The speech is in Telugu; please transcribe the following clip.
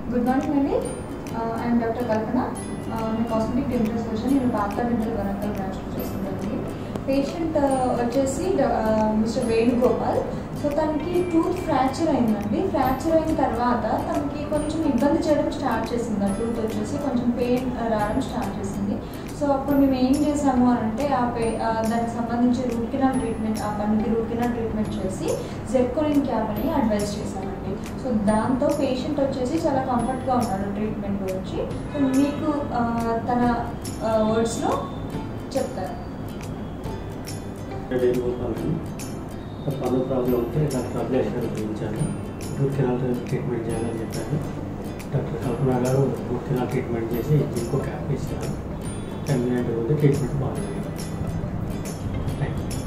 గుడ్ మార్నింగ్ అండి ఐఎమ్ డాక్టర్ కల్పన నేను కాస్మెటిక్ డెంటల్ సర్జన్ నేను పాత డెంటల్ వరంగల్ బ్రాంచ్లో చేస్తుందండి పేషెంట్ వచ్చేసి మిస్టర్ వేణుగోపాల్ సో తనకి టూత్ ఫ్రాక్చర్ అయిందండి ఫ్రాక్చర్ అయిన తర్వాత తనకి కొంచెం ఇబ్బంది చేయడం స్టార్ట్ చేసింది ఆ టూత్ వచ్చేసి కొంచెం పెయిన్ రావడం స్టార్ట్ చేసింది సో అప్పుడు మేము ఏం చేసాము అని అంటే ఆ పే ఆ దానికి సంబంధించి రూట్ కెనాల్ ట్రీట్మెంట్ ఆ పనికి రూట్ కెనాల్ ట్రీట్మెంట్ చేసి జెర్కోలిన్ క్యాప్ అని అడ్వైస్ చేశామండి సో దాంతో పేషెంట్ వచ్చేసి చాలా కంఫర్ట్గా ఉన్నాడు ట్రీట్మెంట్ గురించి సో మీకు ఆ, తన వర్డ్స్లో చెప్తారు వేణుగోపాలని పన్ను ప్రాబ్లం ఉంటే డాక్టర్ అభిలేష్ గారు చూపించాను రూట్ కెనాల్ ట్రీట్మెంట్ చేయాలని చెప్పాను డాక్టర్ కల్పన గారు రూట్ కెనాల్ ట్రీట్మెంట్ చేసి ఇంకో క్యాప్ ఇచ్చారు టెన్ మినిట్ ఉంది ట్రీట్మెంట్ బాగుంది థ్యాంక్ యూ